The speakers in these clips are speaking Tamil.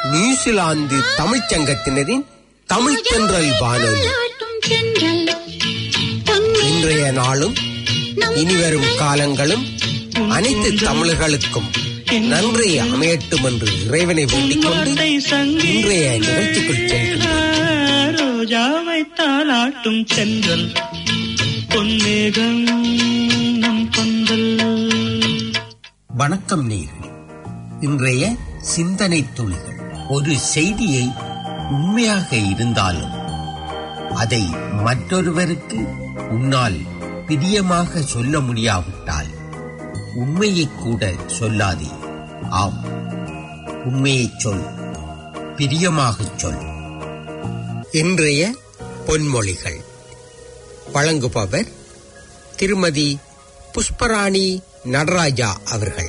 நியூசிலாந்து தமிழ்ச் சங்கத்தினரின் தமிழ் தென்றல் வானொலி இன்றைய நாளும் இனிவரும் காலங்களும் அனைத்து தமிழர்களுக்கும் நன்றி அமையட்டும் என்று இறைவனை வேண்டிக் கொண்டு இன்றைய நிகழ்ச்சிக்குள் செல்கின்றோம் ரோஜாவை தாளாட்டும் சென்றல் பொன்னேகம் நம் கொந்தல் வணக்கம் நேர்கள் இன்றைய சிந்தனை துளிகள் ஒரு செய்தியை உண்மையாக இருந்தாலும் அதை மற்றொருவருக்கு உன்னால் பிரியமாக சொல்ல முடியாவிட்டால் உண்மையை கூட சொல்லாதே ஆம் உண்மையை சொல் பிரியமாகச் சொல் இன்றைய பொன்மொழிகள் வழங்குபவர் திருமதி புஷ்பராணி நடராஜா அவர்கள்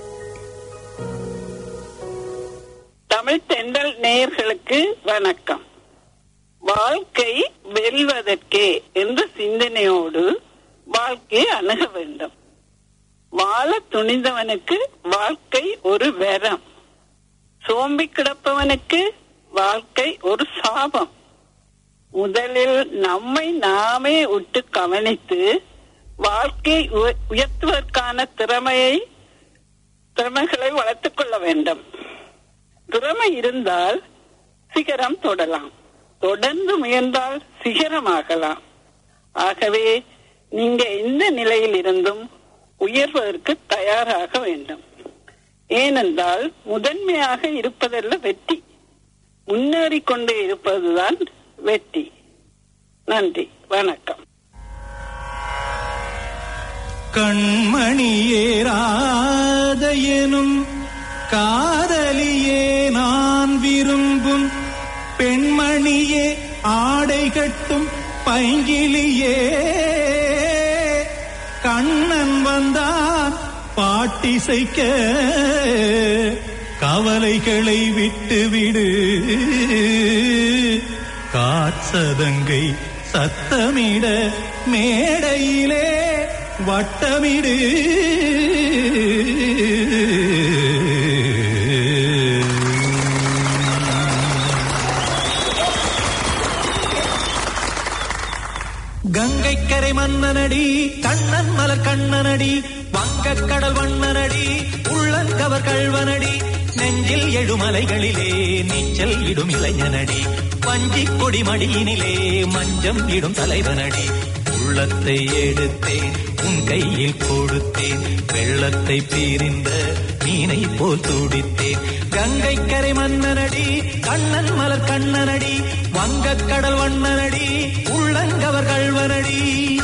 தமிழ் தென்றல் நேயர்களுக்கு வணக்கம் வாழ்க்கை வெல்வதற்கே என்ற சிந்தனையோடு வாழ்க்கையை அணுக வேண்டும் வாழ துணிந்தவனுக்கு வாழ்க்கை ஒரு வரம் சோம்பி கிடப்பவனுக்கு வாழ்க்கை ஒரு சாபம் முதலில் நம்மை நாமே உட்டு கவனித்து வாழ்க்கை உய- உயர்த்துவதற்கான திறமையை திறமைகளை வளர்த்துக் கொள்ள வேண்டும் திறமை இருந்தால் சிகரம் தொடலாம் தொடர்ந்து முயன்றால் சிகரமாகலாம் ஆகவே நீங்க எந்த நிலையில் இருந்தும் உயர்வதற்கு தயாராக வேண்டும் ஏனென்றால் முதன்மையாக இருப்பதல்ல வெற்றி முன்னேறிக் கொண்டே இருப்பதுதான் வெற்றி நன்றி வணக்கம் கண்மணியேராத எனும் காதலியே நான் விரும்பும் பெண்மணியே ஆடை கட்டும் பைங்கிலியே கண்ணன் வந்தான் பாட்டிசைக்க கவலைகளை விட்டுவிடு காற்சதங்கை சத்தமிட மேடையிலே வட்டமிடு கங்கைக்கரை மன்னனடி கண்ணன் மலர் கண்ணனடி வங்கக் கடல் வண்ணனடி உள்ளங்கவர் கழ்வனடி நெஞ்சில் எழுமலைகளிலே நீச்சல் இடும் இளைஞனடி வஞ்சிக் கொடி மடியினிலே மஞ்சம் இடும் தலைவனடி உள்ளத்தை எடுத்தேன் உன் கையில் கொடுத்தேன் வெள்ளத்தை பீரிந்த மீனை போல் துடித்தேன் கங்கை கரை மன்னனடி கண்ணன் மலர் கண்ணனடி வங்கக் கடல் வண்ணனடி உள்ளங்கவர் கழ்வனடி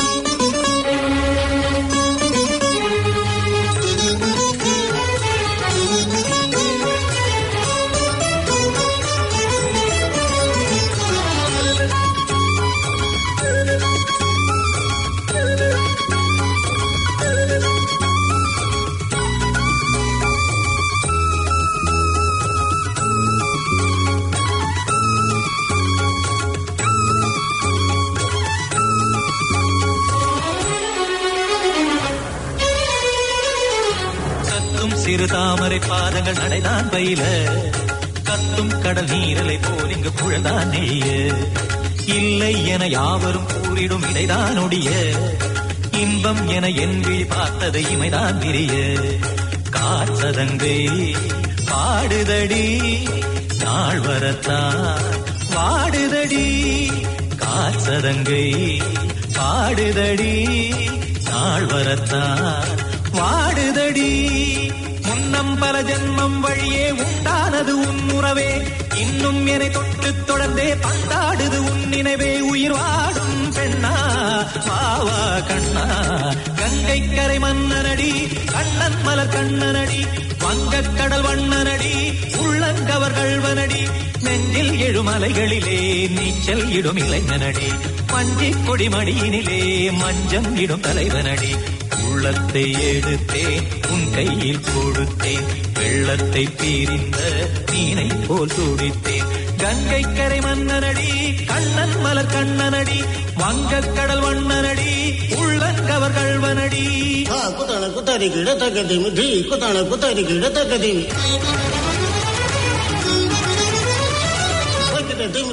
கத்தும் சிறு தாமரை பாதங்கள் நடைதான் பயில கத்தும் கடல் நீரலை போல் இங்கு குழந்தான் நெய்ய இல்லை என யாவரும் கூறிடும் இடைதான் ஒடிய இன்பம் என என் விழி பார்த்தது இமைதான் விரிய காற்றதங்கை பாடுதடி நாள் வரத்தான் வாடுதடி காற்றதங்கை பாடுதடி நாள் வரத்தான் வாடுதடி முன்னம் பல ஜென்மம் வழியே உண்டானது உன் உறவே இன்னும் என்னை தொட்டு தொடர்ந்தே பந்தாடுது உன் நினைவே உயிர் வாடும் பெண்ணா பாவா கண்ணா கங்கை கரை மன்னனடி கண்ணன் மலர் கண்ணனடி வங்கக் கடல் வண்ணனடி உள்ளங்கவர் கழ்வனடி நெஞ்சில் எழுமலைகளிலே நீச்சல் இடும் இளைஞனடி மஞ்சிக் கொடி மடியினிலே மஞ்சம் இடும் தலைவனடி உள்ளத்தை எடுத்தேன் உன் கையில் கொடுத்தேன் வெள்ளத்தை பீரிந்த மீனை போல் துடித்தேன் கங்கை கரை மன்னனடி கண்ணன் மலர் கண்ணனடி வங்கக் கடல் வண்ணனடி உள்ளங்கவர் கழ்வனடி ಆ ಕುತಣ ಕುತರಿ ಗಿಡ ತಗದಿಮಿ ಧೀ ಕುತಣ ಕುತರಿ ಗಿಡ ತಗದಿಮಿ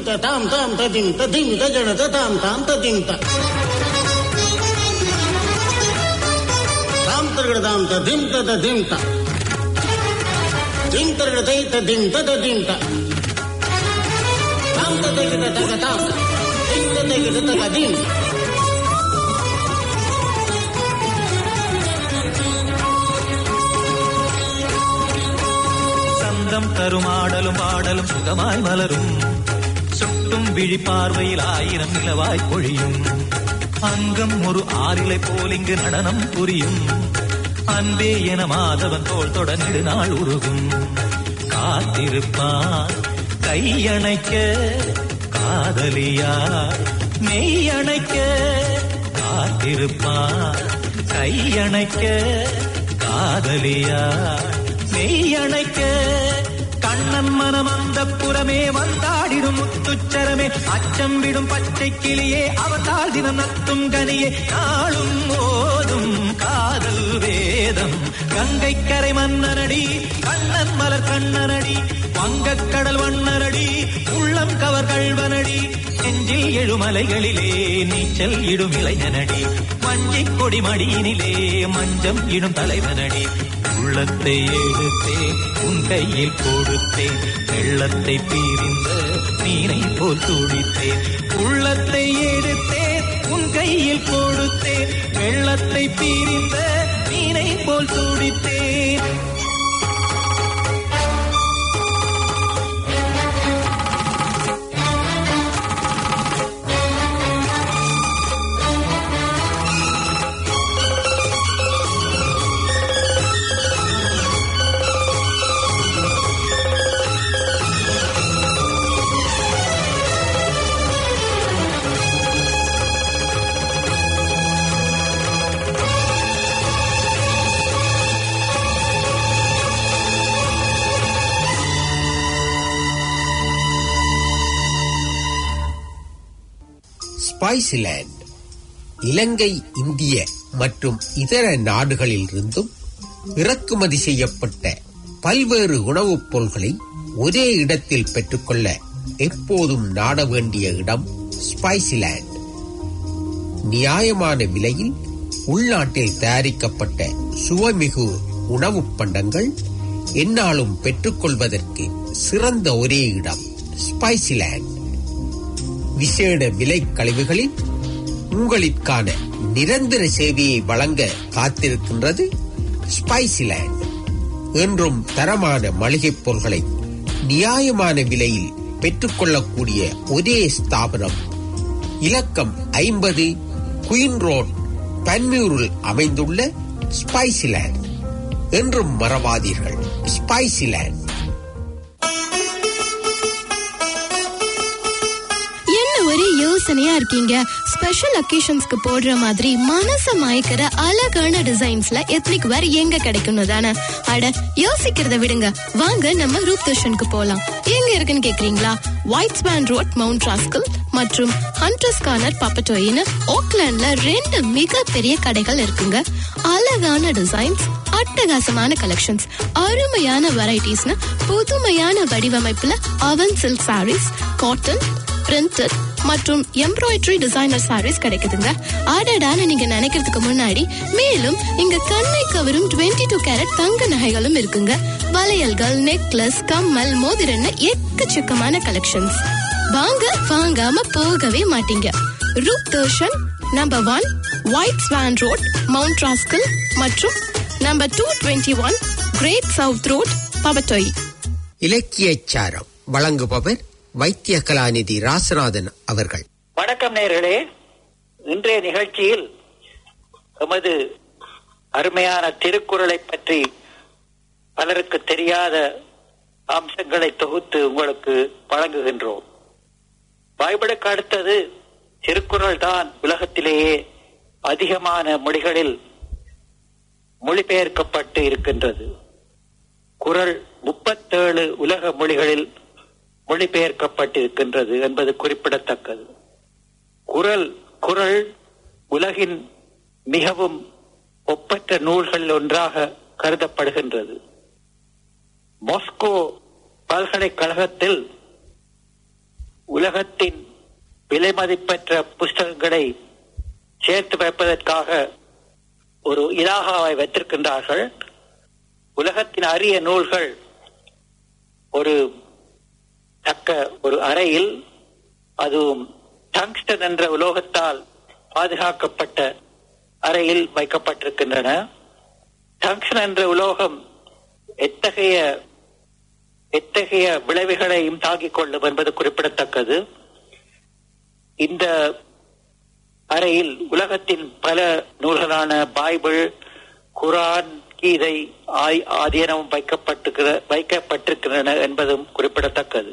த தாம் தாம் ததிம் ததிம் தஜட த தாம் தாம் ததிம் த தாம் தர்கட தாம் ததிம் த ததிம் த திம் தர்கட தை ததிம் த ததிம் த தாம் த தகட தக தாம் திம் த தகட தக திம் சந்தம் தரும் ஆடலும் பாடலும் சுகமாய் மலரும் சுட்டும் விழி பார்வையில் ஆயிரம் நிலவாய் பொழியும் அங்கம் ஒரு ஆறிலை போல் இங்கு நடனம் புரியும் அன்பே என மாதவன் தோள் தொட நெடுநாள் உருகும் காத்திருப்பான் கையணைக்க காதலியார் மெய்யணைக்க காத்திருப்பான் கையணைக்க காதலியார் மெய்யணைக்க கண்ணன் மனம் அந்த புறமே வந்தாடிடும் முத்துச்சரமே அச்சம் விடும் பச்சை கிளியே அவதால் தினம் நத்தும் கனியே நாளும் ஓதும் காதல் வேதம் கங்கை கரை மன்னனடி கண்ணன் மலர் கண்ணனடி வங்கக் கடல் வண்ணனடி உள்ளம் கவர் கள்வனடி நெஞ்சில் எழுமலைகளிலே நீச்சல் இடும் இளைஞனடி மஞ்சிக் கொடி மடியினிலே மஞ்சம் இடும் தலைவனடி உள்ளத்தை எடுத்தேன் உன் கையில் கொடுத்தேன் வெள்ளத்தை பீரிந்த மீனை போல் துடித்தேன் உள்ளத்தை எடுத்தேன் உன் கையில் கொடுத்தேன் வெள்ளத்தை பீரிந்த மீனை போல் துடித்தேன் ஸ்பைஸ்லேண்ட் இலங்கை இந்திய மற்றும் இதர நாடுகளிலிருந்தும் இறக்குமதி செய்யப்பட்ட பல்வேறு உணவுப் பொருள்களை ஒரே இடத்தில் பெற்றுக்கொள்ள எப்போதும் நாட வேண்டிய இடம் ஸ்பைஸ்லேண்ட் நியாயமான விலையில் உள்நாட்டில் தயாரிக்கப்பட்ட சுவைமிகு உணவுப் பண்டங்கள் எந்நாளும் பெற்றுக்கொள்வதற்கு சிறந்த ஒரே இடம் ஸ்பைசிலேண்ட் விசேட விலை கழிவுகளில் உங்களுக்கான நிரந்தர சேவையை வழங்க காத்திருக்கின்றது ஸ்பைசிலேண்ட் என்றும் தரமான மளிகைப் பொருட்களை நியாயமான விலையில் பெற்றுக்கொள்ளக்கூடிய ஒரே ஸ்தாபனம் இலக்கம் ஐம்பது குயின் ரோட் பன்மியூரில் அமைந்துள்ள ஸ்பைசிலேண்ட் என்றும் மறவாதீர்கள் ஸ்பைசிலேண்ட் என்ன ஒரே யோசனையா இருக்கீங்க ஸ்பெஷல் அக்கேஷன்ஸ்க்கு போடுற மாதிரி மனச மயக்கிற அழகான டிசைன்ஸ்ல எத்னிக் வேர் எங்க கிடைக்கும்னு தானே அட யோசிக்கிறத விடுங்க வாங்க நம்ம ரூப் தர்ஷனுக்கு போலாம் எங்க இருக்குன்னு கேக்குறீங்களா white swan road mount Roskill மற்றும் ஹண்டர்ஸ் கார்னர் பப்பட்டோயின்னு ஓக்லாண்ட்ல ரெண்டு மிகப்பெரிய கடைகள் இருக்குங்க அழகான டிசைன்ஸ் அட்டகாசமான கலெக்ஷன்ஸ் அருமையான வெரைட்டிஸ்னு புதுமையான வடிவமைப்புல அவன் சில்க் சாரீஸ் காட்டன் பிரிண்டட் மற்றும் எம்ப்ராய்டரி டிசைனர் சாரீஸ் கிடைக்குதுங்க ஆடாடான்னு நீங்க நினைக்கிறதுக்கு முன்னாடி மேலும் இங்க கண்ணை கவரும் 22 டூ கேரட் தங்க நகைகளும் இருக்குங்க வளையல்கள் நெக்லஸ் கம்மல் மோதிரன்னு எக்கச்சக்கமான கலெக்ஷன்ஸ் வாங்க வாங்காம போகவே மாட்டீங்க Roop Darshan number one white swan road mount Roskill மற்றும் number two twenty one great south road Papatoetoe இலக்கியச்சாரம் வழங்குபவர் வைத்திய கலாநிதி ராசநாதன் அவர்கள் வணக்கம் நேர்களே இன்றைய நிகழ்ச்சியில் எமது அருமையான திருக்குறளை பற்றி பலருக்கு தெரியாத அம்சங்களை தொகுத்து உங்களுக்கு வழங்குகின்றோம் பைபிளுக்கு அடுத்தது திருக்குறள் தான் உலகத்திலேயே அதிகமான மொழிகளில் மொழிபெயர்க்கப்பட்டு இருக்கின்றது குறள் முப்பத்தேழு உலக மொழிகளில் மொழிபெயர்க்கப்பட்டிருக்கின்றது என்பது குறிப்பிடத்தக்கது குறள் குறள் உலகின் மிகவும் ஒப்பற்ற நூல்களில் ஒன்றாக கருதப்படுகின்றது மாஸ்கோ பல்கலைக்கழகத்தில் உலக விலை மதிப்பற்ற புஸ்தகங்களை சேர்த்து வைப்பதற்காக ஒரு இலாகாவை வைத்திருக்கின்றார்கள் உலகத்தின் அரிய நூல்கள் ஒரு தக்க ஒரு அறையில் அதுவும் டங்ஸ்டன் என்ற உலோகத்தால் பாதுகாக்கப்பட்ட அறையில் வைக்கப்பட்டிருக்கின்றன டங்ஸ்டன் என்ற உலோகம் எத்தகைய எத்தகைய விளைவுகளையும் தாங்கிக் கொள்ளும் என்பது குறிப்பிடத்தக்கது இந்த அறையில் உலகத்தின் பல நூல்களான பைபிள் குரான் கீதை ஆய் ஆதீனமும் வைக்கப்பட்டிருக்கிற வைக்கப்பட்டிருக்கின்றன என்பதும் குறிப்பிடத்தக்கது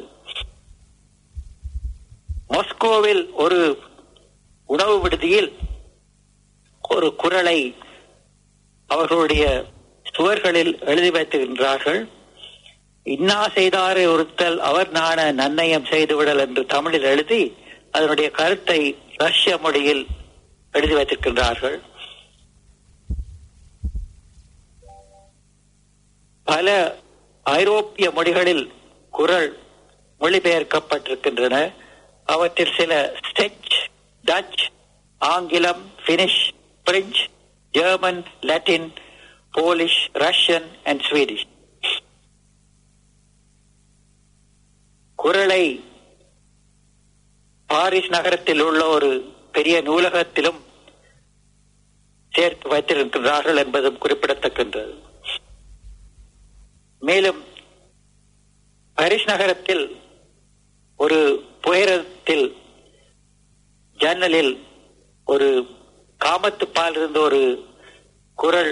மாஸ்கோவில் ஒரு உணவு விடுதியில் ஒரு குரலை அவர்களுடைய சுவர்களில் எழுதி வைத்திருக்கின்றார்கள் இன்னா செய்தாரை ஒருத்தல் அவர் நாண நன்னயம் செய்துவிடல் என்று தமிழில் எழுதி அதனுடைய கருத்தை ரஷ்ய மொழியில் எழுதி வைத்திருக்கின்றார்கள் பல ஐரோப்பிய மொழிகளில் குரல் மொழிபெயர்க்கப்பட்டிருக்கின்றன அவற்றில் சில ஸ்டெச் டச் ஆங்கிலம் Finnish French German Latin Polish Russian and Swedish குரலை பாரிஸ் நகரத்தில் உள்ள ஒரு பெரிய நூலகத்திலும் சேர்த்து வைத்திருக்கிறார்கள் என்பதும் குறிப்பிடத்தக்கின்றது மேலும் பாரிஸ் நகரத்தில் ஒரு புயரத்தில் ஜன்னலில் ஒரு காமத்து பால் இருந்த ஒரு குரல்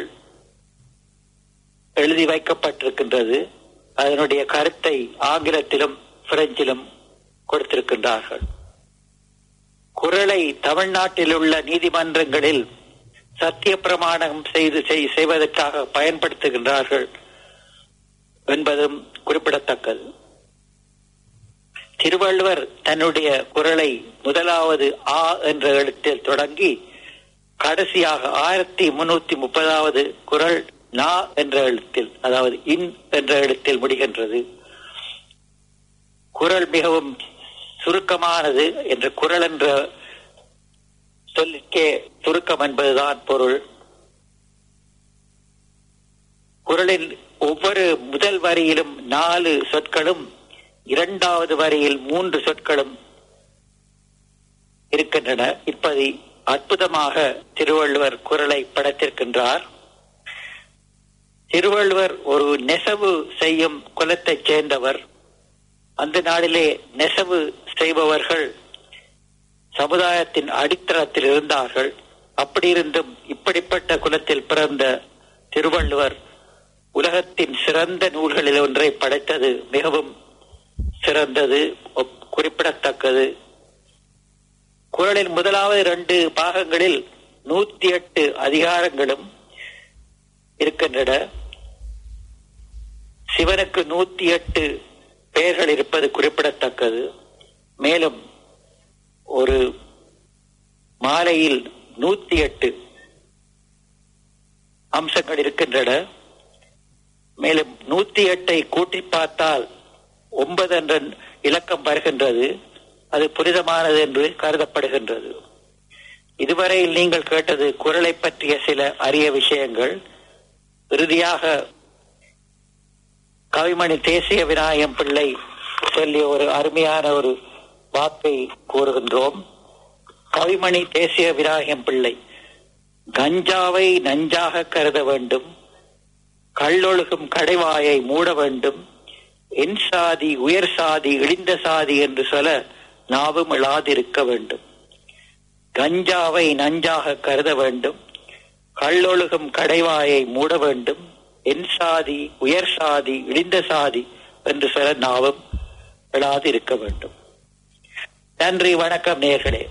எழுதி வைக்கப்பட்டிருக்கின்றது அதனுடைய கருத்தை ஆங்கிலத்திலும் பிரெஞ்சிலும் கொடுத்திருக்கின்றார்கள் குரலை தமிழ்நாட்டில் உள்ள நீதிமன்றங்களில் சத்திய பிரமாணம் செய்து செய்- செய்வதற்காக பயன்படுத்துகின்றார்கள் என்பதும் குறிப்பிடத்தக்கது திருவள்ளுவர் தன்னுடைய குரலை முதலாவது ஆ என்ற எழுத்தில் தொடங்கி கடைசியாக ஆயிரத்தி முன்னூத்தி முப்பதாவது குரல் நா என்ற எழுத்தில் அதாவது இன் என்ற எழுத்தில் முடிகின்றது குரல் மிகவும் சுருக்கமானது என்ற குரல் என்ற சொல்லிற்கே சுருக்கம் என்பதுதான் பொருள் குரலின் ஒவ்வொரு முதல் வரியிலும் நாலு சொற்களும் இரண்டாவது வரியில் மூன்று சொற்களும் இருக்கின்றன இப்படி அற்புதமாக திருவள்ளுவர் குரலை படைத்திருக்கின்றார் திருவள்ளுவர் ஒரு நெசவு செய்யும் குலத்தைச் சேர்ந்தவர் அந்த நாளிலே நெசவு செய்பவர்கள் சமுதாயத்தின் அடித்தளத்தில் இருந்தார்கள் அப்படி இருந்தும் இப்படிப்பட்ட குலத்தில் பிறந்த திருவள்ளுவர் உலகத்தின் சிறந்த நூல்களில் ஒன்றை படைத்தது மிகவும் சிறந்தது ஒப்- குறிப்பிடத்தக்கது குறளின் முதலாவது இரண்டு பாகங்களில் நூத்தி எட்டு அதிகாரங்களும் இருக்கின்றன சிவனுக்கு நூத்தி எட்டு பெயர்கள் இருப்பது குறிப்பிடத்தக்கது மேலும் ஒரு மாலையில் நூத்தி எட்டு அம்சங்கள் இருக்கின்றன மேலும் நூத்தி எட்டை கூட்டி பார்த்தால் ஒன்பது என்ற இலக்கம் வருகின்றது அது புனிதமானது என்று கருதப்படுகின்றது இதுவரையில் நீங்கள் கேட்டது குரலை பற்றிய சில அரிய விஷயங்கள் இறுதியாக கவிமணி தேசிய விநாயகம் பிள்ளை சொல்லிய ஒரு அருமையான ஒரு வாக்கை கூறுகின்றோம் கவிமணி தேசிய விநாயகம் பிள்ளை கஞ்சாவை நஞ்சாக கருத வேண்டும் கள்ளொழுகும் கடைவாயை மூட வேண்டும் என் சாதி உயர் சாதி இழிந்த சாதி என்று சொல்ல நாவும் இழாதிருக்க வேண்டும் கஞ்சாவை நஞ்சாக கருத வேண்டும் கள்ளொழுகும் கடைவாயை மூட வேண்டும் என் சாதி உயர் சாதி இழிந்த சாதி என்று சொல்ல நாவும் இழாதிருக்க வேண்டும் நன்றி வணக்கம் நேர்களே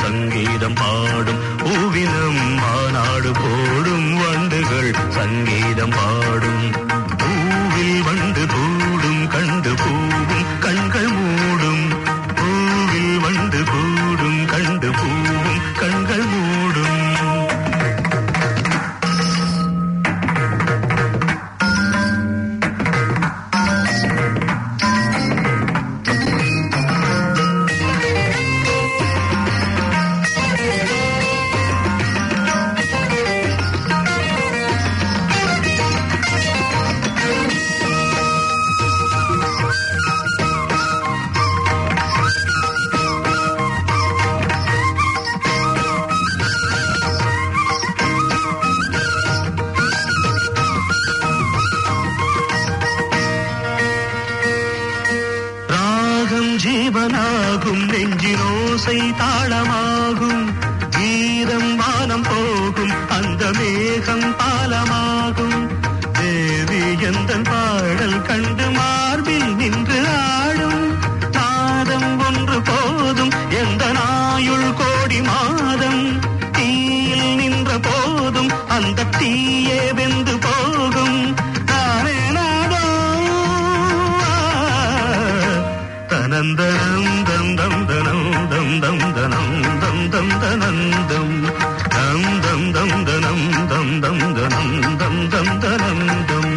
சங்கீதம் பாடும் பூவினம் மாநாடு போடும் வண்டுகள் சங்கீதம் பாடும் பூவில் வண்டு கூடும் கண்டு பூவும் கண்கள் மூடும் பூவில் வண்டு கூடும் கண்டு பூவும் கண்கள் மூடும் ராகம் ஜீவனாகும் நெஞ்சினோசை தாளமாகும் கீதம் வானம் போகும் அந்த மேகம் பாலமாகும் தேவி எந்த பாடல் கண்டு மார்பில் நின்று ஆடும் நாதம் ஒன்று போதும் எந்த நாயுள் கோடி மாதம் தீயில் நின்ற போதும் அந்த தீயே வெந்து போகும் நானே நாதம் தனந்தனம் தம் தம் தனம் தம் தம் தனம் தம் தம் தனந்தம் தம் தம் தம் தனம் தம் தம் தனம் தம் தம் தனந்தம்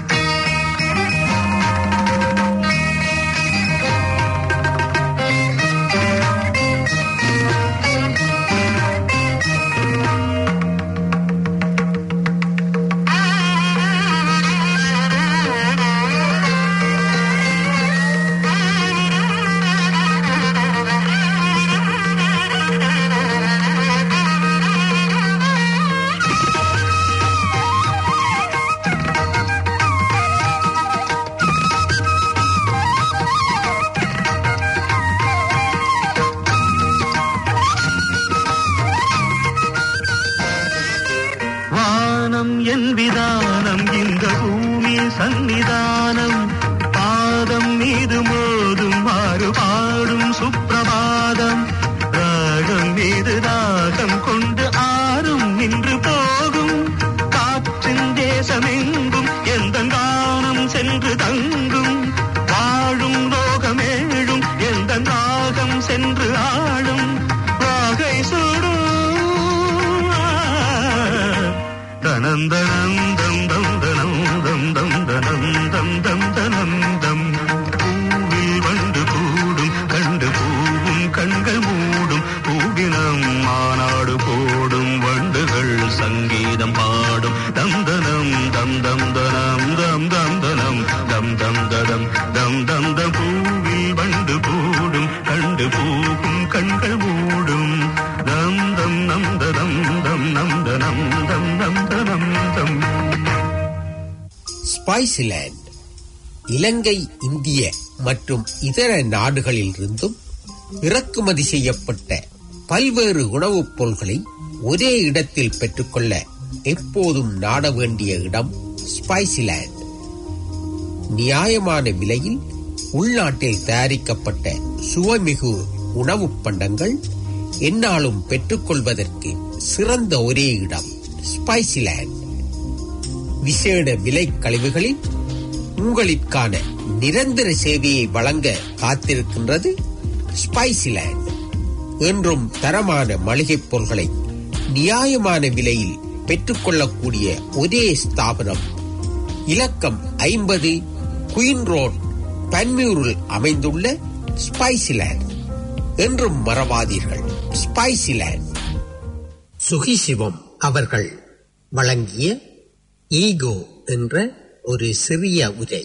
வானம் என் விதானம் இந்த பூமி சந்நிதானம் பாதம் மீது மோதும் மாறு பாடும் சுப்பிரபாதம் ராகம் மீது தாகம் கொண்டு ஆறும் நின்று போகும் காற்றின் தேசமெங்கும் எந்த கானம் சென்று தங்கும் வாழும் லோகமேழும் எந்த ராகம் சென்று ஆளும் வாகை சுடும் தனந்தனந்தம் தம் தனம் தம் தம் தனம் தம் தம் தனம் தம் பூவில் வண்டு கூடும் கண்டு பூவும் கண்கள் மூடும் பூவினம் மாநாடு போடும் வண்டுகள் சங்கீதம் பாடும் தம் தனம் தம் தம் தனம் தம் தம் தனம் தம் தம் தடம் தம் தம் தம் பூவில் வண்டு கூடும் கண்டு பூவும் கண்கள் மூடும் தம் தம் நம் தம் தம் நம் தனம் தம் நம் தனம் தம் ஸ்பைஸ்லேண்ட் இலங்கை இந்திய மற்றும் இதர நாடுகளிலிருந்தும் இறக்குமதி செய்யப்பட்ட பல்வேறு உணவுப் பொருள்களை ஒரே இடத்தில் பெற்றுக்கொள்ள எப்போதும் நாட வேண்டிய இடம் ஸ்பைசிலேண்ட் நியாயமான விலையில் உள்நாட்டில் தயாரிக்கப்பட்ட சுவைமிகு உணவுப் பண்டங்கள் எந்நாளும் பெற்றுக்கொள்வதற்கு சிறந்த ஒரே இடம் ஸ்பைசிலேண்ட் விசேட விலை கழிவுகளில் உங்களிற்கான நிரந்தர சேவையை வழங்க காத்திருக்கின்றது ஸ்பைசிலேண்ட் என்றும் தரமான மளிகைப் பொருட்களை நியாயமான விலையில் பெற்றுக்கொள்ளக்கூடிய ஒரே ஸ்தாபனம் இலக்கம் ஐம்பது குயின் ரோட் பன்மியூரில் அமைந்துள்ள ஸ்பைசிலேண்ட் என்றும் மறவாதீர்கள் ஸ்பைசிலேண்ட் சுகிசிவம் அவர்கள் வழங்கிய ஈகோ என்ற ஒரு சிறிய உரை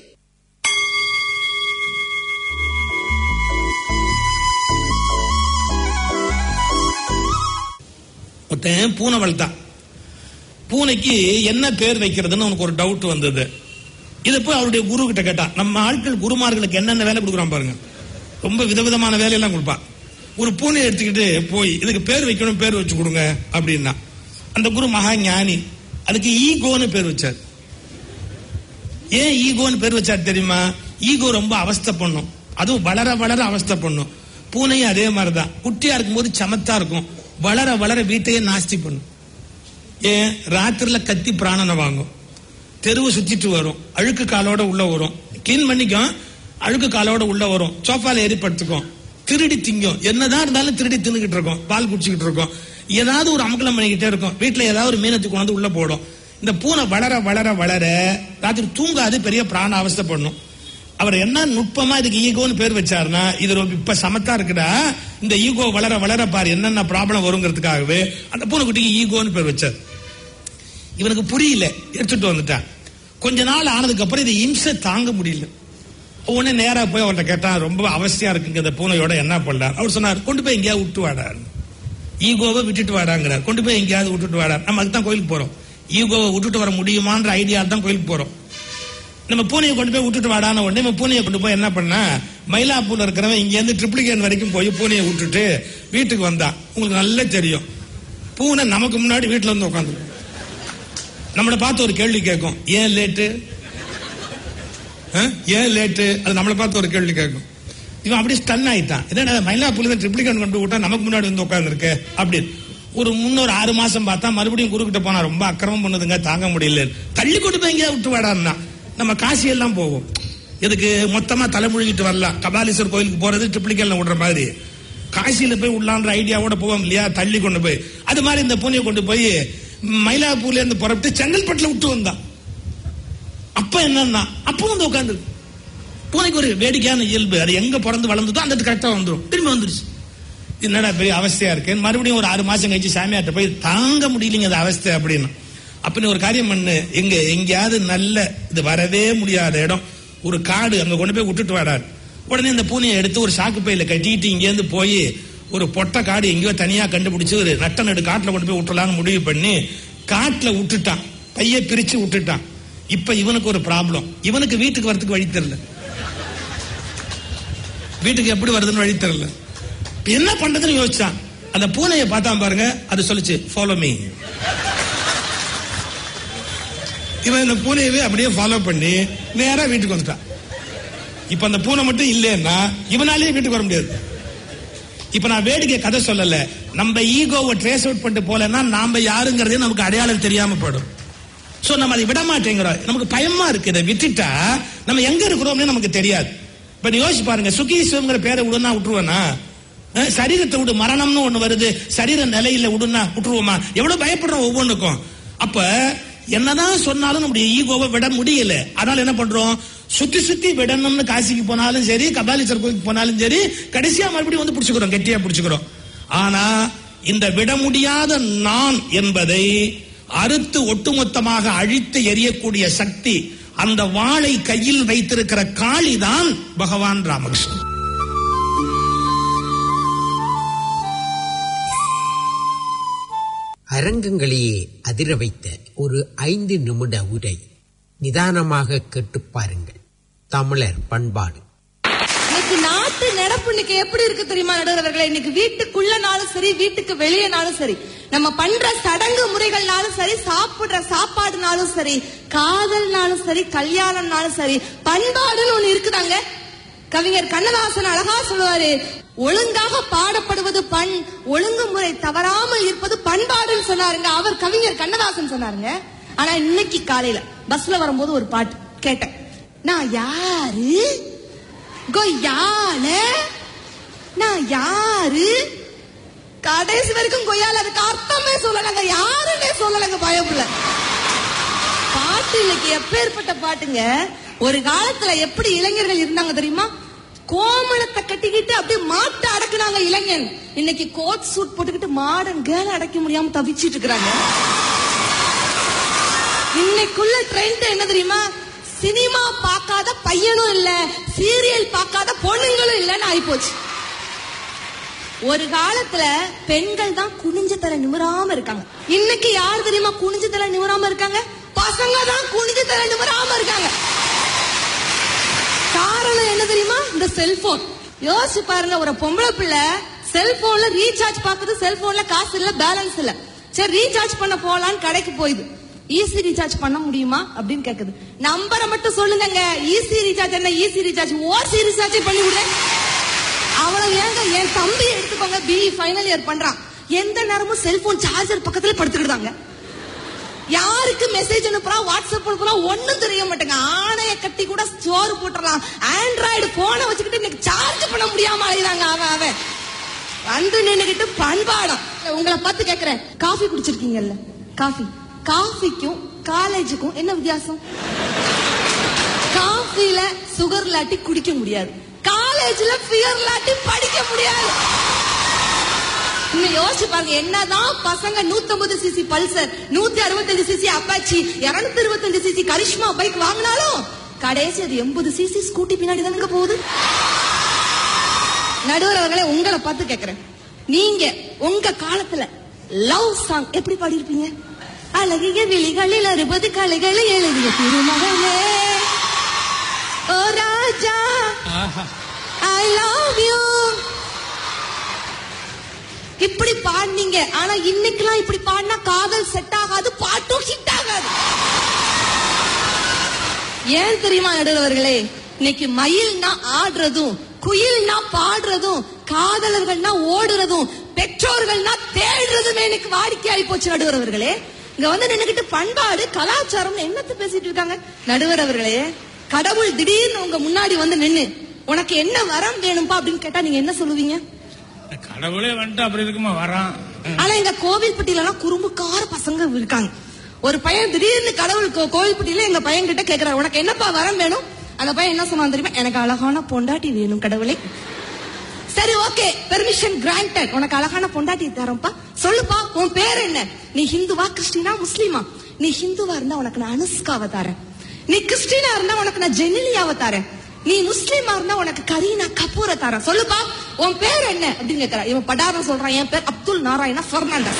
ஒருத்தன் பூனை வளர்த்தான் பூனைக்கு என்ன பேர் வைக்கிறதுன்னு அவனுக்கு ஒரு டவுட் வந்தது இதை போய் அவருடைய குரு கிட்ட கேட்டான் நம்ம ஆட்கள் குருமார்களுக்கு என்னென்ன வேலை கொடுக்குறான் பாருங்க ரொம்ப விதவிதமான வேலையெல்லாம் கொடுப்பான் ஒரு பூனை எடுத்துக்கிட்டு போய் இதுக்கு பேர் வைக்கணும் பேர் வச்சு கொடுங்க அப்படின்னா அந்த குரு மகா ஞானி அதுக்கு ஈகோன்னு பேர் வச்சார் ஏன் ஈகோன்னு பேர் வச்சார் தெரியுமா ஈகோ ரொம்ப அவஸ்தை பண்ணும் அதுவும் வளர வளர அவஸ்தை பண்ணும் பூனையும் அதே மாதிரிதான் குட்டியா இருக்கும்போது சமத்தா இருக்கும் வளர வளர வீட்டையே நாஸ்தி பண்ணும் ஏன் ராத்திரில கத்தி பிராணனை வாங்கும் தெருவு சுத்திட்டு வரும் அழுக்கு காலோட உள்ள வரும் கிளீன் பண்ணிக்கும் அழுக்கு காலோட உள்ள வரும் சோஃபால ஏறி படுத்துக்கும் திருடி திங்கும் என்னதான் இருந்தாலும் திருடி தின்னுகிட்டு இருக்கோம் பால் குடிச்சுக்கிட்டு இருக்கோம் ஏதாவது ஒரு அமக்கலம் பண்ணிக்கிட்டே இருக்கும் வீட்டுல ஏதாவது ஒரு மீனத்துக்கு கொண்டு வந்து உள்ள போடும் இந்த பூனை வளர வளர வளர ராத்திரி தூங்காது பெரிய பிராண அவஸ்தை பண்ணும் அவர் என்ன நுட்பமா இதுக்கு ஈகோன்னு பேர் வச்சாருன்னா இது ரொம்ப இப்ப சமத்தா இருக்குடா இந்த ஈகோ வளர வளர பாரு என்னென்ன ப்ராப்ளம் வருங்கிறதுக்காகவே அந்த பூனைக்குட்டிக்கு ஈகோன்னு பேர் வச்சார் இவனுக்கு புரியல எடுத்துட்டு வந்துட்டான் கொஞ்ச நாள் ஆனதுக்கு அப்புறம் இது இம்சை தாங்க முடியல உடனே நேரா போய் அவர்கிட்ட கேட்டான் ரொம்ப அவஸ்தையா இருக்குங்க இந்த பூனையோட என்ன பண்ணலாம் அவர் சொன்னார் கொண்டு போய் எங்கேயாவது விட்டு வாடா ஈகோவை விட்டுட்டு வாடாங்கிறார் கொண்டு போய் எங்கேயாவது விட்டுட்டு வாடா நம்ம அதுக்கு தான் கோயிலுக்கு போறோம் ஈகோவை விட்டுட்டு வர முடியுமான்ற ஐடியா தான் கோயிலுக்கு போறோம் நம்ம பூனையை கொண்டு போய் விட்டுட்டு வாடான உடனே நம்ம பூனையை கொண்டு போய் என்ன பண்ணா மயிலாப்பூர்ல இருக்கிறவன் இங்க இருந்து ட்ரிப்ளிகேன் வரைக்கும் போய் பூனையை விட்டுட்டு வீட்டுக்கு வந்தான் உங்களுக்கு நல்லா தெரியும் பூனை நமக்கு முன்னாடி வீட்டுல வந்து உட்காந்து நம்மளை பார்த்து ஒரு கேள்வி கேட்கும் ஏன் லேட்டு ஏன் லேட்டு அது நம்மளை பார்த்து ஒரு கேள்வி கேட்கும் இவன் அப்படியே ஸ்டன் ஆயிட்டான் என்னடா மயிலாப்பூர்ல இருந்து ட்ரிப்ளிகேன் கொண்டு விட்டா நமக்கு முன்னாடி வந்து உட்கார்ந்து இருக்கு அப்படின்னு ஒரு முன்னொரு ஆறு மாசம் பார்த்தா மறுபடியும் குருக்கிட்ட போனா ரொம்ப அக்கிரமம் பண்ணுதுங்க தாங்க முடியல தள்ளி கொண்டு போய் எங்கேயா விட்டு வாடான்னா நம்ம காசி எல்லாம் போவோம் இதுக்கு மொத்தமா தலைமுழுகிட்டு வரலாம் கபாலீஸ்வர் கோயிலுக்கு போறது ட்ரிப்ளிகேன்ல விடுற மாதிரி காசியில போய் உள்ளான்ற ஐடியாவோட போவோம் இல்லையா தள்ளி கொண்டு போய் அது மாதிரி இந்த பூனையை கொண்டு போய் மயிலாப்பூர்ல இருந்து புறப்பட்டு செங்கல்பட்டுல விட்டு வந்தான் அப்ப என்னன்னா அப்ப வந்து உட்காந்து பூனைக்கு ஒரு வேடிக்கையான இயல்பு அது எங்க பிறந்து வளர்ந்ததோ அந்த கரெக்டா வந்துடும் திரும்பி வந்துருச்சு என்னடா பெரிய அவஸ்தையா இருக்கு மறுபடியும் ஒரு ஆறு மாசம் கழிச்சு சாமியார்ட்ட போய் தாங்க முடியலைங்க அந்த அவஸ்தை அப்படின்னு அப்ப நீ ஒரு காரியம் பண்ணு எங்க எங்கேயாவது நல்ல இது வரவே முடியாத இடம் ஒரு காடு அங்க கொண்டு போய் விட்டுட்டு வாடாரு உடனே இந்த பூனையை எடுத்து ஒரு சாக்கு பையில கட்டிட்டு இங்கேருந்து போய் ஒரு பொட்டை காடு எங்கேயோ தனியா கண்டுபிடிச்சு ஒரு நட்ட நடு காட்டுல கொண்டு போய் விட்டுலான்னு முடிவு பண்ணி காட்டுல விட்டுட்டான் பைய பிரிச்சு விட்டுட்டான் இப்ப இவனுக்கு ஒரு ப்ராப்ளம் இவனுக்கு வீட்டுக்கு வரதுக்கு வழி தெரியல வீட்டுக்கு எப்படி வருதுன்னு வழி தெரியல இப்ப என்ன பண்றதுன்னு யோசிச்சான் அந்த பூனையை பார்த்தான் பாருங்க அது சொல்லுச்சு ஃபாலோ மீ இவன் இந்த பூனையவே அப்படியே ஃபாலோ பண்ணி நேரா வீட்டுக்கு வந்துட்டான் இப்ப அந்த பூனை மட்டும் இல்லைன்னா இவனாலேயே வீட்டுக்கு வர முடியாது இப்ப நான் வேடிக்கை கதை சொல்லல நம்ம ஈகோவை ட்ரேஸ் அவுட் பண்ணிட்டு போலன்னா நாம யாருங்கிறதே நமக்கு அடையாளம் தெரியாம போயிடும் சோ நம்ம அதை விட மாட்டேங்கிறோம் நமக்கு பயமா இருக்கு இதை விட்டுட்டா நம்ம எங்க இருக்கிறோம்னு நமக்கு தெரியாது இப்ப நீ யோசிச்சு பாருங்க சுகீஸ்வங்கிற பேரை விடுனா விட்டுருவேனா அஹ், சரீரத்தை விடு மரணம்னு ஒண்ணு வருது சரீர நிலையில விடுனா விட்டுருவோமா எவ்வளவு பயப்படுறோம் ஒவ்வொன்றுக்கும் அப்ப என்னதான் சொன்னாலும் நம்முடைய ஈகோவை விட முடியல அதனால என்ன பண்றோம் சுத்தி சுத்தி விடணும்னு காசிக்கு போனாலும் சரி கபாலீஸ்வரர் கோயிலுக்கு போனாலும் சரி கடைசியா மறுபடியும் வந்து பிடிச்சுக்கிறோம் கெட்டியா பிடிச்சுக்கிறோம் ஆனா இந்த விட முடியாத நான் என்பதை அறுத்து ஒட்டுமொத்தமாக அழித்து எரியக்கூடிய சக்தி அந்த வாளை கையில் வைத்திருக்கிற காளிதான் பகவான் ராமகிருஷ்ணன் அரங்கங்களையே அதிர வைத்த ஒரு ஐந்து நிமிட உரை நிதானமாக கேட்டுப் பாருங்கள் தமிழர் பண்பாடு இன்னைக்கு நாட்டு நடப்பு இன்னைக்கு எப்படி இருக்கு தெரியுமா நடுவர்களே இன்னைக்கு வீட்டுக்குள்ளனாலும் சரி வீட்டுக்கு வெளியனாலும் சரி நம்ம பண்ற சடங்கு முறைகள்னாலும் சரி சாப்பிடுற சாப்பாடுனாலும் சரி காதல்னாலும் சரி கல்யாணம்னாலும் சரி பண்பாடுன்னு ஒண்ணு இருக்குதாங்க கவிஞர் கண்ணதாசன் அழகா சொல்லுவாரு ஒழுங்காக பாடப்படுவது பண் ஒழுங்குமுறை தவறாமல் இருப்பது பண்பாடுன்னு சொன்னாருங்க அவர் கவிஞர் கண்ணதாசன் சொன்னாருங்க ஆனா இன்னைக்கு காலையில பஸ்ல வரும்போது ஒரு பாட்டு கேட்டேன் நான் யாரு கொய்யால நான் யாரு கடைசி வரைக்கும் கொய்யால அதுக்கு அர்த்தமே சொல்லலங்க யாருன்னே சொல்லலங்க பயப்புல பாட்டு இன்னைக்கு எப்பேற்பட்ட பாட்டுங்க ஒரு காலத்துல எப்படி இளைஞர்கள் இருந்தாங்க தெரியுமா கோமணத்தை கட்டிக்கிட்டு அப்படியே மாட்டை அடக்குனாங்க இளைஞன் இன்னைக்கு கோட் சூட் போட்டுக்கிட்டு மாடன் கேல அடக்க முடியாம தவிச்சிட்டு இருக்கிறாங்க இன்னைக்குள்ள ட்ரெண்ட் என்ன தெரியுமா சினிமா பார்க்காத பையனும் இல்ல சீரியல் பார்க்காத பொண்ணுங்களும் இல்லன்னு ஆயிப்போச்சு ஒரு காலத்துல பெண்கள் தான் குனிஞ்ச தலை நிமிராம இருக்காங்க இன்னைக்கு யார் தெரியுமா குனிஞ்ச தலை நிமிராம இருக்காங்க பசங்க தான் குனிஞ்ச தலை நிமிராம இருக்காங்க காரணம் என்ன தெரியுமா இந்த செல்போன் யோசிச்சு பாருங்க ஒரு பொம்பளை பிள்ளை செல்போன்ல ரீசார்ஜ் பாக்குது செல்போன்ல காசு இல்ல பேலன்ஸ் இல்ல சரி ரீசார்ஜ் பண்ண போலான்னு கடைக்கு போயுது ஈஸி ரீசார்ஜ் பண்ண முடியுமா அப்படின்னு கேக்குது நம்பரை மட்டும் சொல்லுங்க ஈஸி ரீசார்ஜ் என்ன ஈஸி ரீசார்ஜ் ஓசி ரீசார்ஜ் பண்ணி விடுறேன் அவ்வளவு ஏங்க என் தம்பி எடுத்துக்கோங்க பிஇ ஃபைனல் இயர் பண்றான் எந்த நேரமும் செல்போன் சார்ஜர் பக்கத்துல படுத்துக்கிட்டாங்க யாருக்கு மெசேஜ் அனுப்புறா வாட்ஸ்அப் அனுப்புறா ஒண்ணும் தெரிய மாட்டேங்க ஆணைய கட்டி கூட சோறு போட்டுறலாம் ஆண்ட்ராய்டு போனை வச்சுக்கிட்டு இன்னைக்கு சார்ஜ் பண்ண முடியாம அழைகிறாங்க அவன் அவன் வந்து நின்னுகிட்டு பண்பாடம் உங்களை பார்த்து கேக்குறேன் காஃபி குடிச்சிருக்கீங்கல்ல காஃபி காஃபிக்கும் காலேஜுக்கும் என்ன வித்தியாசம் காஃபில சுகர் இல்லாட்டி குடிக்க முடியாது காலேஜ்ல பியர் இல்லாட்டி படிக்க முடியாது இன்னும் யோசிச்சு பாருங்க என்னதான் பசங்க 150 சிசி பல்சர் நூத்தி அறுபத்தஞ்சு சிசி அப்பாச்சி இருநூத்தி இருபத்தஞ்சு சிசி கரிஷ்மா பைக் வாங்கினாலும் கடைசி அது எண்பது சிசி ஸ்கூட்டி பின்னாடி தானுங்க போகுது நடுவர் அவர்களே உங்களை பார்த்து கேக்குறேன் நீங்க உங்க காலத்துல லவ் சாங் எப்படி பாடியிருப்பீங்க அழகிய விழிகளில் அறுபது கலைகளை எழுதிய திருமகளே ஓ ராஜா ஐ லவ் யூ இப்படி பாடினீங்க ஆனா இன்னைக்கெல்லாம் இப்படி பாடினா காதல் செட் ஆகாது பாட்டும் ஹிட் ஆகாது ஏன் தெரியுமா நடுவர்களே இன்னைக்கு மயில்னா ஆடுறதும் குயில்னா பாடுறதும் காதலர்கள்னா ஓடுறதும் பெற்றோர்கள்னா தேடுறதுமே எனக்கு வாடிக்கையாகி போச்சு நடுவரவர்களே இங்க வந்து நின்னுகிட்டு பண்பாடு கலாச்சாரம் என்னத்த பேசிட்டு இருக்காங்க நடுவர் அவர்களே கடவுள் திடீர்னு உங்க முன்னாடி வந்து நின்னு உனக்கு என்ன வரம் வேணும்பா அப்படின்னு கேட்டா நீங்க என்ன சொல்லுவீங்க கடவுளே வந்துட்டு அப்படி இருக்குமா வரான் ஆனா எங்க கோவில்பட்டியில எல்லாம் குறும்புக்கார பசங்க இருக்காங்க ஒரு பையன் திடீர்னு கடவுள் கோ- கோவில்பட்டியில எங்க பையன் கிட்ட கேக்குறாரு உனக்கு என்னப்பா வரம் வேணும் அந்த பையன் என்ன சொன்னான் தெரியுமா எனக்கு அழகான பொண்டாட்டி வேணும் கடவுளே சரி ஓகே பெர்மிஷன் கிராண்டட் உனக்கு அழகான பொண்டாட்டி தரேன்ப்பா சொல்லுப்பா உன் பேர் என்ன நீ ஹிந்துவா கிறிஸ்டினா முஸ்லீமா நீ ஹிந்துவா இருந்தா உனக்கு நான் அனுஷ்காவை தரேன் நீ கிறிஸ்டினா இருந்தா உனக்கு நான் ஜெனிலியாவை தரேன் நீ முஸ்லீமா இருந்தா உனக்கு கரீனா கபூரை தரேன் சொல்லுப்பா உன் பேர் என்ன அப்படின்னு கேக்குறா இவன் படாரம் சொல்றான் என் பேர் அப்துல் நாராயணா பெர்னாண்டஸ்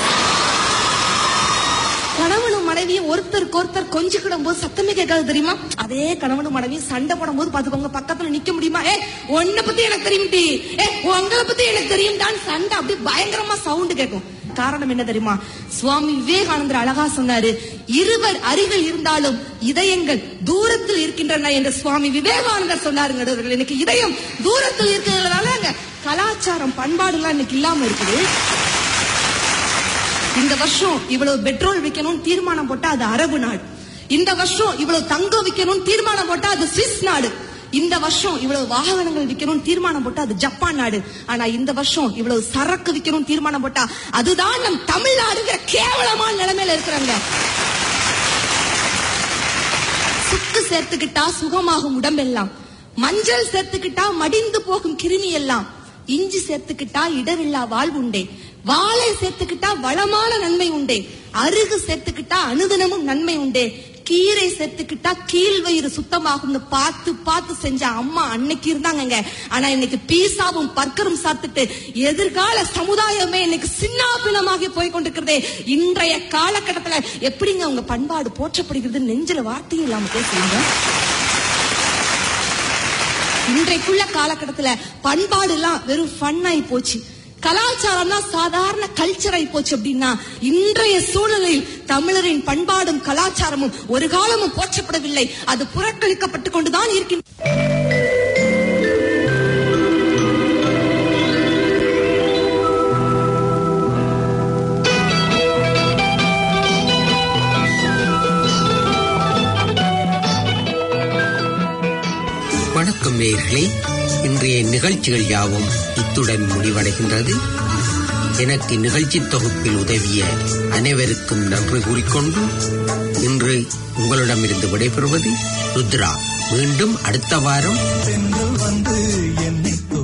கணவனும் மனைவியும் ஒருத்தருக்கு ஒருத்தர் கொஞ்சிக்கிடும் போது சத்தமே கேட்காது தெரியுமா அதே கணவனும் மனைவியும் சண்டை போடும் போது பாத்துக்கோங்க பக்கத்துல நிக்க முடியுமா ஏ உன்னை பத்தி எனக்கு தெரியும் டி ஏ உங்களை பத்தி எனக்கு தெரியும்டான்னு சண்டை அப்படியே பயங்கரமா சவுண்ட் கேட்கும் காரணம் என்ன தெரியுமா சுவாமி விவேகானந்தர் அழகா சொன்னாரு இருவர் அருகில் இருந்தாலும் இதயங்கள் தூரத்தில் இருக்கின்றன என்று சுவாமி விவேகானந்தர் சொன்னாருங்க நடுவர்களே. இன்னைக்கு இதயம் தூரத்தில் இருக்கிறதுனால அங்க கலாச்சாரம் பண்பாடுலாம் இன்னைக்கு இல்லாம இருக்குது இந்த வருஷம் இவ்வளவு பெட்ரோல் விற்கணும் தீர்மானம் போட்டா அது அரபு நாடு இந்த வருஷம் இவ்வளவு தங்கம் விற்கணும் தீர்மானம் போட்டா அது சுவிஸ் நாடு இந்த வருஷம் இவ்வளவு வாகனங்கள் விற்கணும் தீர்மானம் போட்டா அது ஜப்பான் நாடு ஆனா இந்த வருஷம் இவ்வளவு சரக்கு விற்கணும் தீர்மானம் போட்டா அதுதான் நம் தமிழ்நாடுங்கிற கேவலமான நிலைமையில இருக்கிறாங்க சுக்கு சேர்த்துக்கிட்டா சுகமாகும் உடம்பெல்லாம் மஞ்சள் சேர்த்துக்கிட்டா மடிந்து போகும் கிருமி எல்லாம் இஞ்சி சேர்த்துக்கிட்டா இடரில்லா வாழ்வுண்டே வாழை சேர்த்துக்கிட்டா வளமான நன்மை உண்டே அருகு சேர்த்துக்கிட்டா அனுதினமும் நன்மை உண்டே கீரை சேர்த்துக்கிட்டா கீழ் வயிறு சுத்தமாகும்னு பார்த்து பார்த்து செஞ்ச அம்மா அன்னைக்கு இருந்தாங்கங்க ஆனா இன்னைக்கு பீஸாவும் பர்கரும் சாப்பிட்டுட்டு எதிர்கால சமுதாயமே இன்னைக்கு சின்னாபினமாகி போய் கொண்டிருக்கிறதே இன்றைய காலகட்டத்துல எப்படிங்க உங்க பண்பாடு போற்றப்படுகிறது நெஞ்சில வார்த்தையும் இல்லாம பேசுறீங்க இன்றைக்குள்ள காலகட்டத்துல பண்பாடு எல்லாம் வெறும் ஃபன் ஆகி போச்சு கலாச்சாரம்னா சாதாரண கல்ச்சர் ஆகி போச்சு அப்படின்னா இன்றைய சூழ்நிலையில் தமிழரின் பண்பாடும் கலாச்சாரமும் ஒரு காலமும் போற்றப்படவில்லை அது புறக்கணிக்கப்பட்டு கொண்டுதான் இருக்கின்றன வணக்கம் நேயர்களே இன்றைய நிகழ்ச்சிகள் யாவும் இத்துடன் முடிவடைகின்றது எனக்கு நிகழ்ச்சி தொகுப்பில் உதவிய அனைவருக்கும் நன்றி கூறிக்கொண்டு இன்று உங்களிடமிருந்து விடைபெறுவது ருத்ரா மீண்டும் அடுத்த வாரம் பெண்கள் வந்து என்னை